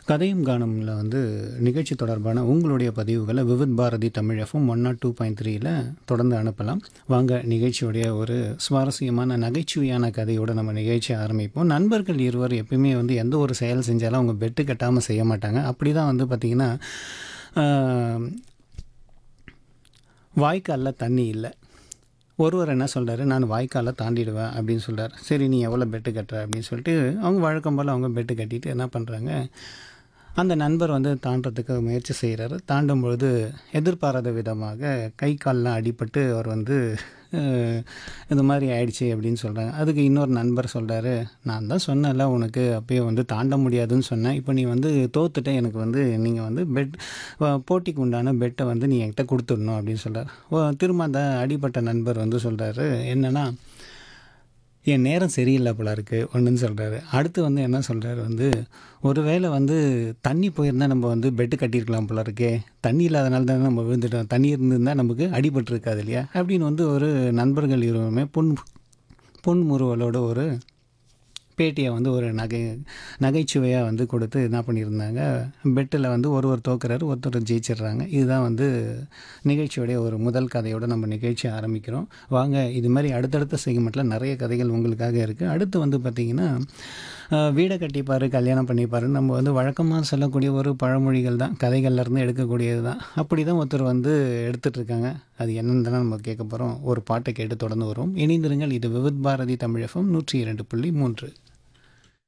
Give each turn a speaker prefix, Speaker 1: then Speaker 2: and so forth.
Speaker 1: கதையும் காணும்ல வந்து நிகழ்ச்சி தொடர்பான உங்களுடைய பதிவுகளை Vividh Bharati Tamil FM one naught two point த்ரீயில் தொடர்ந்து அனுப்பலாம் வாங்க நிகழ்ச்சியுடைய ஒரு சுவாரஸ்யமான நகைச்சுவையான கதையோட நம்ம நிகழ்ச்சி ஆரம்பிப்போம் நண்பர்கள் இருவர் எப்பயுமே வந்து எந்த ஒரு செயல் செஞ்சாலும் அவங்க பெட்டு கட்டாமல் செய்ய மாட்டாங்க அப்படி தான் வந்து பார்த்திங்கன்னா வாய்க்காலில் தண்ணி இல்லை ஒருவர் என்ன சொல்கிறாரு நான் வாய்க்காலை தாண்டிடுவேன் அப்படின்னு சொல்கிறார் சரி நீ எவ்வளோ பெட்டு கட்டுற அப்படின்னு சொல்லிட்டு அவங்க வழக்கம் போல் அவங்க பெட்டு கட்டிட்டு என்ன பண்ணுறாங்க அந்த நண்பர் வந்து தாண்டறதுக்கு முயற்சி செய்கிறாரு தாண்டும் பொழுது எதிர்பாராத விதமாக கை கால்லாம் அடிபட்டு அவர் வந்து அஹ், இந்த மாதிரி ஆயிடுச்சு அப்படின்னு சொல்கிறாங்க அதுக்கு இன்னொரு நண்பர் சொல்கிறாரு நான் தான் சொன்னேன்ல உனக்கு அப்பயே வந்து தாண்ட முடியாதுன்னு சொன்னேன் இப்போ நீ வந்து தோத்துட்ட எனக்கு வந்து நீங்கள் வந்து பெட் போட்டிக்கு உண்டான பெட்டை வந்து நீ என்கிட்ட கொடுத்துடணும் அப்படின்னு சொல்கிறார் திரும்ப அந்த அடிபட்ட நண்பர் வந்து சொல்கிறாரு என்னென்னா என் நேரம் சரியில்லை போல இருக்குது ஒன்றுன்னு சொல்கிறாரு அடுத்து வந்து என்ன சொல்கிறாரு வந்து ஒருவேளை வந்து தண்ணி போயிருந்தால் நம்ம வந்து பெட்டு கட்டியிருக்கலாம் போல இருக்கே தண்ணி இல்லாதனால தானே நம்ம விழுந்துட்டோம் தண்ணி இருந்திருந்தால் நமக்கு அடிபட்டிருக்காது இல்லையா அப்படின்னு வந்து ஒரு நண்பர்கள் இருவருமே புன் புன்முறுவலோட ஒரு பேட்டியை வந்து ஒரு நகை நகைச்சுவையாக வந்து கொடுத்து என்ன பண்ணியிருந்தாங்க பெட்டில் வந்து ஒருவர் தோக்குறாரு ஒருத்தர் ஜெயிச்சிடுறாங்க இதுதான் வந்து நிகழ்ச்சியோடைய ஒரு முதல் கதையோட நம்ம நிகழ்ச்சி ஆரம்பிக்கிறோம் வாங்க இது மாதிரி அடுத்தடுத்த செக்மெண்ட்டில் நிறைய கதைகள் உங்களுக்காக இருக்குது அடுத்து வந்து பார்த்திங்கன்னா அஹ், வீடை கட்டிப்பார் கல்யாணம் பண்ணிப்பாரு நம்ம வந்து வழக்கமாக சொல்லக்கூடிய ஒரு பழமொழிகள் தான் கதைகள்லேருந்து எடுக்கக்கூடியது தான் அப்படி தான் ஒருத்தர் வந்து எடுத்துகிட்டு இருக்காங்க அது என்னன்னு தானே நம்ம கேட்க போகிறோம் ஒரு பாட்டை கேட்டு தொடர்ந்து வரும் இணைந்திருங்கள் இது விவித் பாரதி தமிழ் எஃப்எம் நூற்றி இரண்டு புள்ளி மூன்று